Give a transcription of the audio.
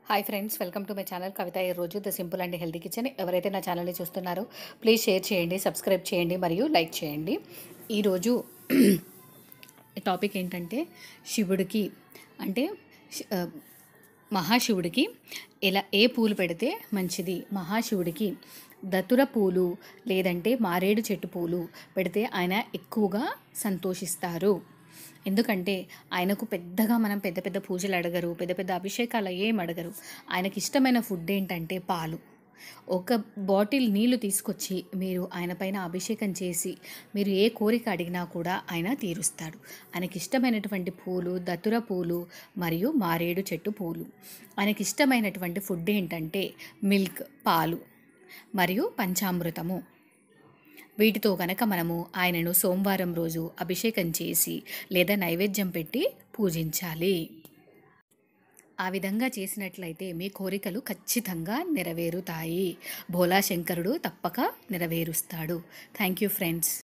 hi friends welcome to my channel Kavitha ఈ రోజు the simple and healthy kitchen ఎవరైతే నా ఛానల్ని చూస్తున్నారో ప్లీజ్ షేర్ చేయండి సబ్స్క్రైబ్ చేయండి మరియు లైక్ చేయండి ఈరోజు టాపిక్ ఏంటంటే శివుడికి అంటే శి- ఆ, మహాశివుడికి ఎలా ఏ పూలు పెడితే మంచిది మహాశివుడికి దతుర పూలు లేదంటే మారేడు చెట్టు పూలు పెడితే ఆయన ఎక్కువగా సంతోషిస్తారు ఎందుకంటే ఆయనకు పెద్దగా మనం పెద్ద పెద్ద పూజలు అడగరు పెద్ద పెద్ద అభిషేకాలు ఏం అడగరు ఆయనకి ఇష్టమైన ఫుడ్ ఏంటంటే పాలు ఒక బాటిల్ నీళ్లు తీసుకొచ్చి మీరు ఆయన పైన అభిషేకం చేసి మీరు ఏ కోరిక అడిగినా కూడా ఆయన తీరుస్తాడు ఆయనకి ఇష్టమైనటువంటి పూలు దతుర పూలు మరియు మారేడు చెట్టు పూలు ఆయనకి ఇష్టమైనటువంటి ఫుడ్ ఏంటంటే మిల్క్ పాలు మరియు పంచామృతము వీటితో కనుక మనము ఆయనను సోమవారం రోజు అభిషేకం చేసి లేదా నైవేద్యం పెట్టి పూజించాలి ఆ విధంగా చేసినట్లయితే మీ కోరికలు ఖచ్చితంగా నెరవేరుతాయి భోలా శంకరుడు తప్పక నెరవేరుస్తాడు థ్యాంక్ యూ ఫ్రెండ్స్